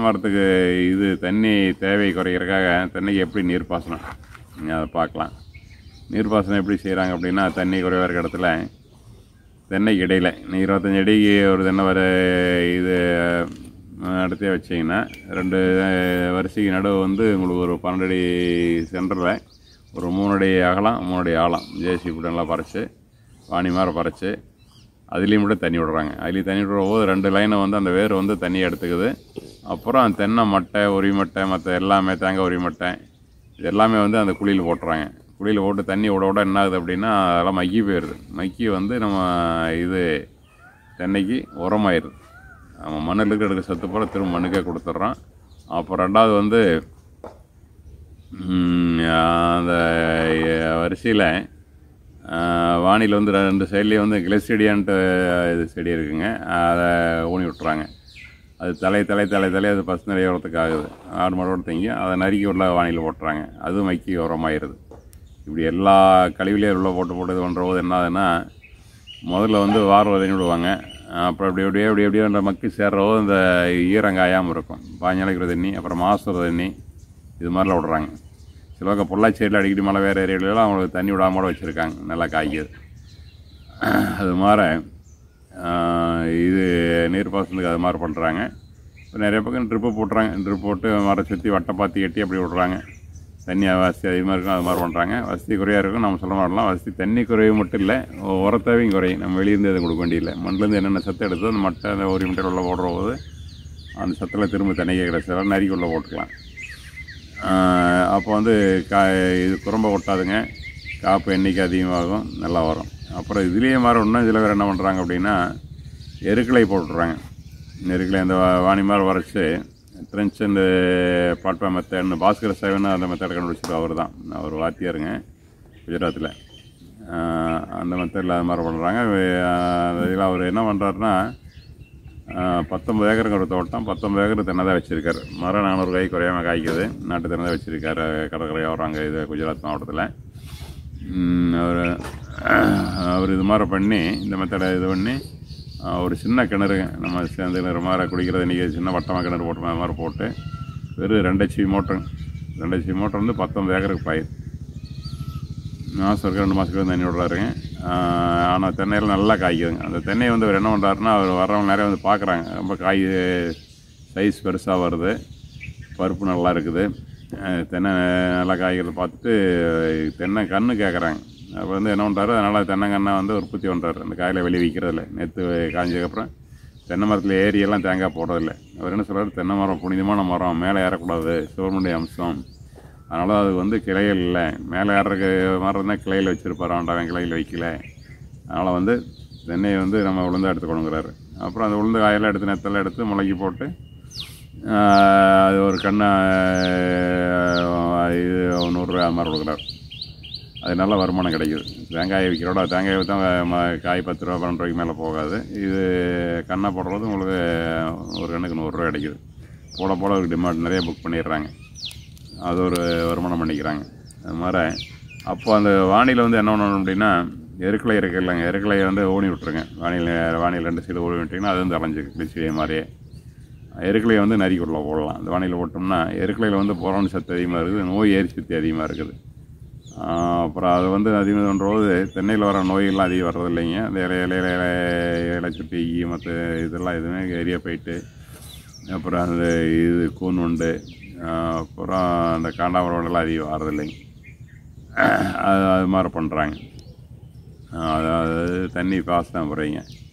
மரத்துக்கு இது தண்ணி தேவை குறைக்கிறதுக்காக தென்னைக்கு எப்படி நீர் பாசனம் நீங்கள் அதை பார்க்கலாம் நீர் பாசனம் எப்படி செய்கிறாங்க அப்படின்னா தண்ணி குறைவாக இருக்க இடத்துல தென்னைக்கு இடையில் நீ இருபத்தஞ்சி அடிக்கு ஒரு தென்னை வர இது நடத்தியே வச்சிங்கன்னா ரெண்டு அஹ், வரிசைக்கு நடுவு வந்து உங்களுக்கு ஒரு பன்னெண்டு அடி சென்டரில் ஒரு மூணு அடி அகலம் மூணு அடி ஆழம் ஜேசிபி நல்லா பறைச்சி வாணி மாதிரி பறைச்சி அதுலேயும் மட்டும் தண்ணி விடுறாங்க அதுலேயும் தண்ணி விடுற போது ரெண்டு லைனை வந்து அந்த வேர் வந்து தண்ணி எடுத்துக்குது அப்புறம் தென்னை மட்டை உரி மட்டை மற்ற எல்லாமே தேங்காய் உரி மட்டை இது எல்லாமே வந்து அந்த குழியில் போட்டுறாங்க குழியில் போட்டு தண்ணி விட விட என்ன ஆகுது அப்படின்னா அதெல்லாம் மக்கி போயிடுது மக்கி வந்து நம்ம இது தென்னைக்கு உரமாயிருது நம்ம மண்ணில் எடுக்க சத்து போல திரும்ப மண்ணுக்கே கொடுத்துட்றோம் அப்புறம் ரெண்டாவது வந்து ம், அந்த வரிசையில் வானியில் வந்து ரெண்டு சைட்லேயும் வந்து கிளஸ்டீடியான்ட்டு இது செடி இருக்குங்க அதை ஊனி விட்டுறாங்க அது தலை தலை தலை தலை அது பசு நிறைய உரத்துக்கு ஆகுது ஆடு மாடோட தங்கி அதை நறுக்கி உள்ள வானியில் போட்டுறாங்க அதுவும் மக்கி உரமாயிருது இப்படி எல்லா கழிவுலையும் உள்ள போட்டு போட்டு இது பண்ணுற போது என்ன ஆகுதுன்னா முதல்ல வந்து வார உதவி விடுவாங்க அப்புறம் அப்படி அப்படியே அப்படி அப்படியே அந்த மக்கி சேர்ற போது இந்த ஈரம் காயாமல் இருக்கும் பாஞ்சாலைக்கு தண்ணி அப்புறம் மாசூர் தண்ணி இது மாதிரிலாம் விடுறாங்க சில பக்கம் பொள்ளாச்சி சைடில் அடிக்கடி மழை வேறு ஏரியாவிலாம் அவங்களுக்கு தண்ணி விடாம கூட வச்சுருக்காங்க நல்லா காய்க்குது அது மாதிரி ஆஹ், இது நீர் பாசனத்துக்கு அது மாதிரி பண்ணுறாங்க இப்போ நிறைய பக்கம் ட்ரிப்பு போட்டுறாங்க ட்ரிப் போட்டு மரம் சுற்றி வட்டை பாத்தி கட்டி அப்படி விட்றாங்க தண்ணி வசதி அதிகமாக இருக்கும் அது மாதிரி பண்ணுறாங்க வசதி குறையாக இருக்கும் நம்ம சொல்ல மாட்டலாம் வசதி தண்ணி குறைவு மட்டும் இல்லை உரத்தேவையும் குறையும் நம்ம வெளியிருந்து எதுவும் கொடுக்க வேண்டியதில்லை மண்ணிலேருந்து என்னென்ன சத்து எடுத்தோ அந்த மட்டை அந்த ஒரு மீட்டர் உள்ள போடுற போது அந்த சத்தில் திரும்ப தண்ணி கிடைச்சா நறுக்கி உள்ள போட்டுக்கலாம் ஆஹ் அப்போ வந்து கா இது குறும்ப கொட்டாதுங்க காப்பு எண்ணிக்கை அதிகமாகும் நல்லா வரும் அப்புறம் இதுலேயே மாதிரி இன்னும் சில பேர் என்ன பண்ணுறாங்க அப்படின்னா எருக்களை போட்டுடுறாங்க எருக்களை அந்த வா- வாணி மாதிரி வரைச்சி ட்ரென்ச் இந்த பாட்பா மெத்தட்னு பாஸ்கர சேவன் அந்த மெத்தட் கண்டுபிடிச்சது அவர் தான் அவர் வாத்தியாருங்க குஜராத்தில் அந்த மெத்தடில் அது மாதிரி பண்ணுறாங்க இதில் அவர் என்ன பண்ணுறாருன்னா பத்தொம்பது ஏக்கருக்கு ஒரு தோட்டம் பத்தொம்பது ஏக்கர் தென்னை தான் வச்சுருக்காரு மரம் நானூறு காய் குறையாம காய்க்குது நாட்டு தென்னை தான் வச்சுருக்காரு கடற்கரையோரம் அங்கே இது குஜராத் மாவட்டத்தில் அவர் அவர் இது மாதிரி பண்ணி இந்த மெத்தடை இது பண்ணி ஆஹ், ஒரு சின்ன கிணறு நம்ம சேர்ந்து கிணறு மாதிரி குடிக்கிறது இன்றைக்கி சின்ன வட்டமாக கிணறு போட்டு அது மாதிரி போட்டு வெறும் ரெண்டு ஹெச்பி மோட்டர் ரெண்டு ஹெச்பி மோட்டர் வந்து பத்தொம்பது ஏக்கருக்கு பயிர் மாதம் இருக்க ரெண்டு மாதத்துக்கு வந்து தண்ணி விடுறாருங்க ஆனால் தென்னையில் நல்லா காய்க்குதுங்க அந்த தென்னையை வந்து அவர் என்ன பண்ணுறாருன்னா அவர் வர்றவங்க நிறைய வந்து பார்க்குறாங்க ரொம்ப காய் சைஸ் பெருசாக வருது பருப்பு நல்லா இருக்குது அஹ் தென்னை நல்லா காய்கிறத பார்த்துட்டு தென்னை கன்று கேட்குறாங்க அப்போ வந்து என்ன பண்ணுறாரு அதனால் தென்னங்கண்ணை வந்து உற்பத்தி பண்ணுறாரு அந்த காயில் வெளியே விற்கிறதில்ல நேற்று காய்ஞ்சதுக்கப்புறம் தென்னை மரத்தில் ஏரியெல்லாம் தேங்காய் போடுறதில்ல அவர் என்ன சொல்றாரு தென்னை மரம் புனிதமான மரம் மேலே ஏறக்கூடாது சிவனுடைய அம்சம் அதனால் அது வந்து கிளைகள் இல்லை மேலே ஏறக்கு மரம் தான் கிளையில் வச்சுருப்பார் ஆண்டவன் கிளையில் வைக்கல அதனால் வந்து தென்னையை வந்து நம்ம உளுந்து எடுத்துக்கணுங்கிறாரு அப்புறம் அந்த உளுந்து காயெல்லாம் எடுத்து நெத்தெல்லாம் எடுத்து முளைக்கி போட்டு ஆஹ், அது ஒரு கண்ணை இது நூறுரூவா அது மாதிரி கொடுக்குறாரு அது நல்ல வருமானம் கிடைக்குது தேங்காயை விற்கிறோட தேங்காயை தான் காய் பத்து ரூபா பன்னெண்டு ரூபாய்க்கு மேலே போகாது இது கண்ணை போடுறது உங்களுக்கு ஒரு கண்ணுக்கு நூறுரூவா கிடைக்குது போட போட ஒரு டிமாண்ட் நிறைய புக் பண்ணிடுறாங்க அது ஒரு வருமானம் பண்ணிக்கிறாங்க அது மாதிரி அப்போ அந்த வானிலை வந்து என்ன பண்ணணும் அப்படின்னா எருக்களை இருக்கு இல்லைங்க எருக்கலையை வந்து ஊனி விட்ருங்க வானிலை வானிலை ரெண்டு சைடு ஊனி விட்டிங்கன்னா அது வந்து அலைஞ்சிக்கு கிளிச்சியை மாதிரியே எருக்கலையை வந்து நரிக்குள்ள போடலாம் அந்த வானிலை போட்டோம்னா எருக்கலையில் வந்து புறணு சத்து அதிகமாக இருக்குது நோய் ஏறி சக்தி அதிகமாக இருக்குது ஆஹ் அப்புறம் அது வந்து அதிகமாக பண்ணும்போது தென்னையில் வர நோயெல்லாம் அதிகம் வர்றது இல்லைங்க அந்த இலை இலையில இலை இலை சுட்டி ஈ மற்ற இதெல்லாம் எதுவுமே ஏரியா போயிட்டு அப்புறம் அந்த இது கூன் உண்டு ஆஹ் அப்புறம் அந்த காண்டாமரம்லாம் அதிகம் வர்றது இல்லைங்க அது அது மாதிரி பண்ணுறாங்க அதாவது தண்ணி பாசனம் முறைங்க